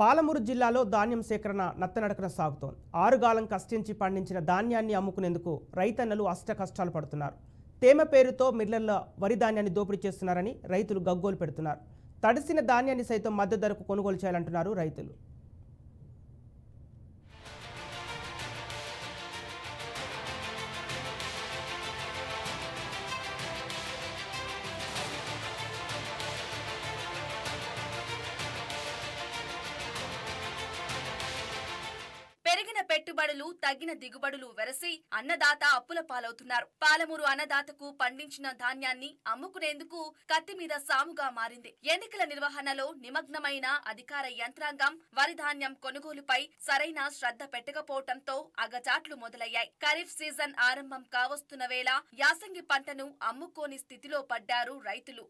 పాలమూరు జిల్లాలో ధాన్యం సేకరణ నత్తనడకన సాగుతోంది ఆరుగాలం కష్టించి పండించిన ధాన్యాన్ని అమ్ముకునేందుకు రైతన్నలు అష్ట కష్టాలు పడుతున్నారు తేమ పేరుతో మిల్లర్ల వరి ధాన్యాన్ని దోపిడీ చేస్తున్నారని రైతులు గగ్గోలు పెడుతున్నారు తడిసిన ధాన్యాన్ని సైతం మద్దతు ధరకు కొనుగోలు చేయాలంటున్నారు రైతులు పెరిగిన పెట్టుబడులు తగ్గిన దిగుబడులు వెరసి అన్నదాత అప్పుల పాలవుతున్నారు పాలమూరు అన్నదాతకు పండించిన ధాన్యాన్ని అమ్ముకునేందుకు కత్తి మీద సాముగా మారింది ఎన్నికల నిర్వహణలో నిమగ్నమైన అధికార యంత్రాంగం వరి ధాన్యం కొనుగోలుపై సరైన శ్రద్ధ పెట్టకపోవడంతో అగచాట్లు మొదలయ్యాయి ఖరీఫ్ సీజన్ ఆరంభం కావస్తున్న వేళ యాసంగి పంటను అమ్ముకోని స్థితిలో పడ్డారు రైతులు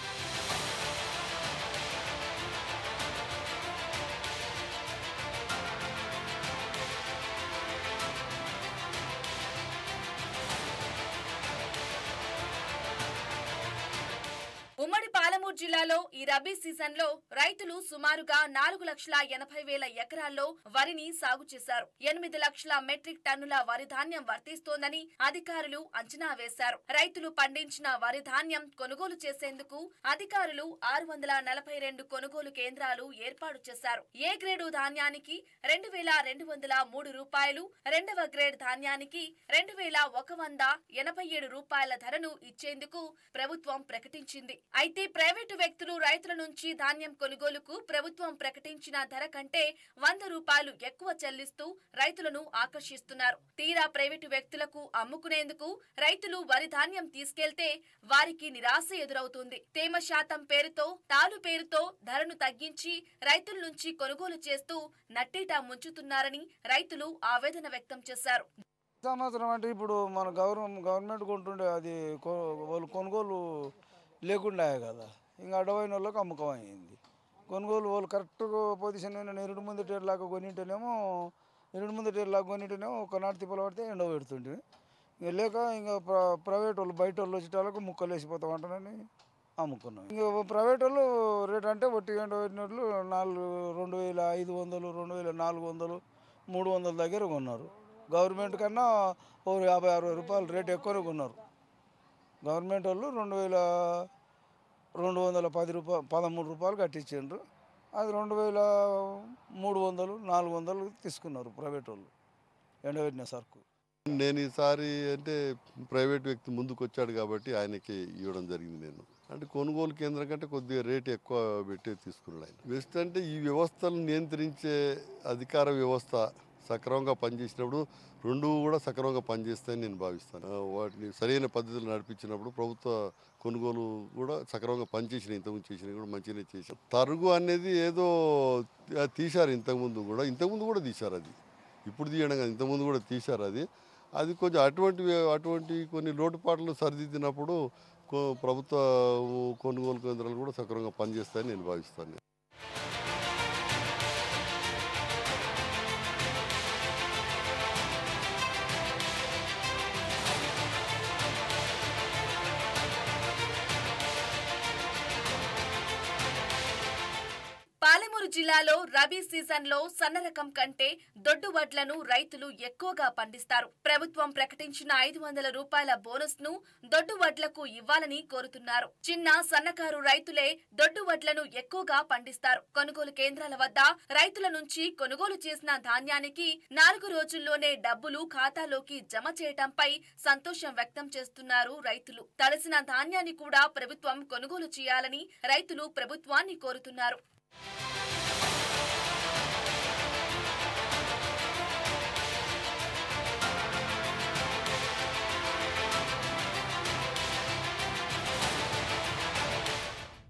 ఉమ్మడి పాలమూరు జిల్లాలో ఈ రబీ సీజన్ లో రైతులు సుమారుగా నాలుగు లక్షల ఎనభై వేల ఎకరాల్లో వరిని సాగు చేశారు ఎనిమిది లక్షల మెట్రిక్ టన్నుల వరి ధాన్యం వర్తిస్తోందని అధికారులు అంచనా వేశారు రైతులు పండించిన వరి ధాన్యం కొనుగోలు చేసేందుకు అధికారులు ఆరు వందల నలభై రెండు కొనుగోలు కేంద్రాలు ఏర్పాటు చేశారు ఏ గ్రేడు ధాన్యానికి రెండు వేల రెండు వందల మూడు రూపాయలు రెండవ గ్రేడ్ ధాన్యానికి రెండు వేల ఒక వంద ఎనభై ఏడు రూపాయల ధరను ఇచ్చేందుకు ప్రభుత్వం ప్రకటించింది అయితే ప్రైవేటు వ్యక్తులు రైతుల నుంచి ధాన్యం కొనుగోలుకు ప్రభుత్వం ప్రకటించిన ధర కంటే వంద రూపాయలు ఎక్కువ చెల్లిస్తూ రైతులను ఆకర్షిస్తున్నారు తీరా ప్రైవేటు వ్యక్తులకు అమ్ముకునేందుకు రైతులు వరి ధాన్యం తీసుకెళ్తే వారికి నిరాశ ఎదురవుతుంది తేమ శాతం పేరుతో తాలు పేరుతో ధరను తగ్గించి రైతుల నుంచి కొనుగోలు చేస్తూ నట్టేటా ముంచుతున్నారని రైతులు ఆవేదన వ్యక్తం చేశారు సంవత్సరం అంటే ఇప్పుడు మన గవర్నమెంట్ గవర్నమెంట్ కొంటుండే అది కొ- వాళ్ళు కొనుగోలు లేకుండా కదా ఇంకా అడవైన వాళ్ళకి అమ్మకం అయింది కొనుగోలు వాళ్ళు కరెక్ట్ పొజిషన్ ఎరుడు ముందు టేర్లాగా కొనింటేనేమో ఎరుడు ముందు టేర్లాగా కొనింటేనేమో ఒక నాటి తిప్పలు పడితే ఎండ పెడుతుంటే ఇంకా లేక ఇంకా ప్ర- ప్రైవేట్ వాళ్ళు బయట వాళ్ళు వచ్చేటాలకు ముక్కలు వేసిపోతాం అంటానని అమ్ముకున్నాం ఇంకా ప్రైవేట్ వాళ్ళు రేట్ అంటే ఒట్టి ఎండ పెట్టిన వాళ్ళు నాలుగు రెండు వేల ఐదు వందలు రెండు వేల నాలుగు వందలు మూడు వందల దగ్గర కొన్నారు గవర్నమెంట్ కన్నా ఓ యాభై అరవై రూపాయలు రేట్ ఎక్కువనే కొన్నారు గవర్నమెంట్ వాళ్ళు రెండు వేల రెండు వందల పది రూపాయలు పదమూడు రూపాయలు కట్టించిండ్రు అది రెండు వేల మూడు వందలు నాలుగు వందలు తీసుకున్నారు ప్రైవేట్ వాళ్ళు ఎండబెట్టిన సరుకు నేను ఈసారి అంటే ప్రైవేట్ వ్యక్తి ముందుకు వచ్చాడు కాబట్టి ఆయనకి ఇవ్వడం జరిగింది నేను అంటే కొనుగోలు కేంద్రం కంటే కొద్దిగా రేటు ఎక్కువ పెట్టి తీసుకున్నాడు ఆయన బెస్ట్ అంటే ఈ వ్యవస్థలను నియంత్రించే అధికార వ్యవస్థ సక్రమంగా పనిచేసినప్పుడు రెండు కూడా సక్రమంగా పనిచేస్తాయని నేను భావిస్తాను ఆ, వాటిని సరైన పద్ధతిలో నడిపించినప్పుడు ప్రభుత్వ కొనుగోలు కూడా సక్రమంగా పనిచేసిన ఇంతకుముందు చేసిన కూడా మంచిగానే చేశారు తరుగు అనేది ఏదో ఆ, తీశారు ఇంతకుముందు కూడా ఇంతకుముందు కూడా తీశారు అది ఇప్పుడు తీయడం కాదు ఇంతకుముందు కూడా తీశారు అది అది కొంచెం అటువంటి అటువంటి కొన్ని లోటుపాట్లు సరిదిద్దినప్పుడు కొ- ప్రభుత్వ కొనుగోలు కేంద్రాలు కూడా సక్రమంగా పనిచేస్తాయని నేను భావిస్తాను పాలమూరు జిల్లాలో రబీ సీజన్ లో సన్న రకం కంటే దొడ్డు వడ్లను రైతులు ఎక్కువగా పండిస్తారు ప్రభుత్వం ప్రకటించిన ఐదు వందల రూపాయల బోనస్ ను దొడ్డు వడ్లకు ఇవ్వాలని కోరుతున్నారు చిన్న సన్నకారు రైతులే దొడ్డు వడ్లను ఎక్కువగా పండిస్తారు కొనుగోలు కేంద్రాల వద్ద రైతుల నుంచి కొనుగోలు చేసిన ధాన్యానికి నాలుగు రోజుల్లోనే డబ్బులు ఖాతాలోకి జమ చేయటంపై సంతోషం వ్యక్తం చేస్తున్నారు రైతులు తడిసిన ధాన్యాన్ని కూడా ప్రభుత్వం కొనుగోలు చేయాలని రైతులు ప్రభుత్వాన్ని కోరుతున్నారు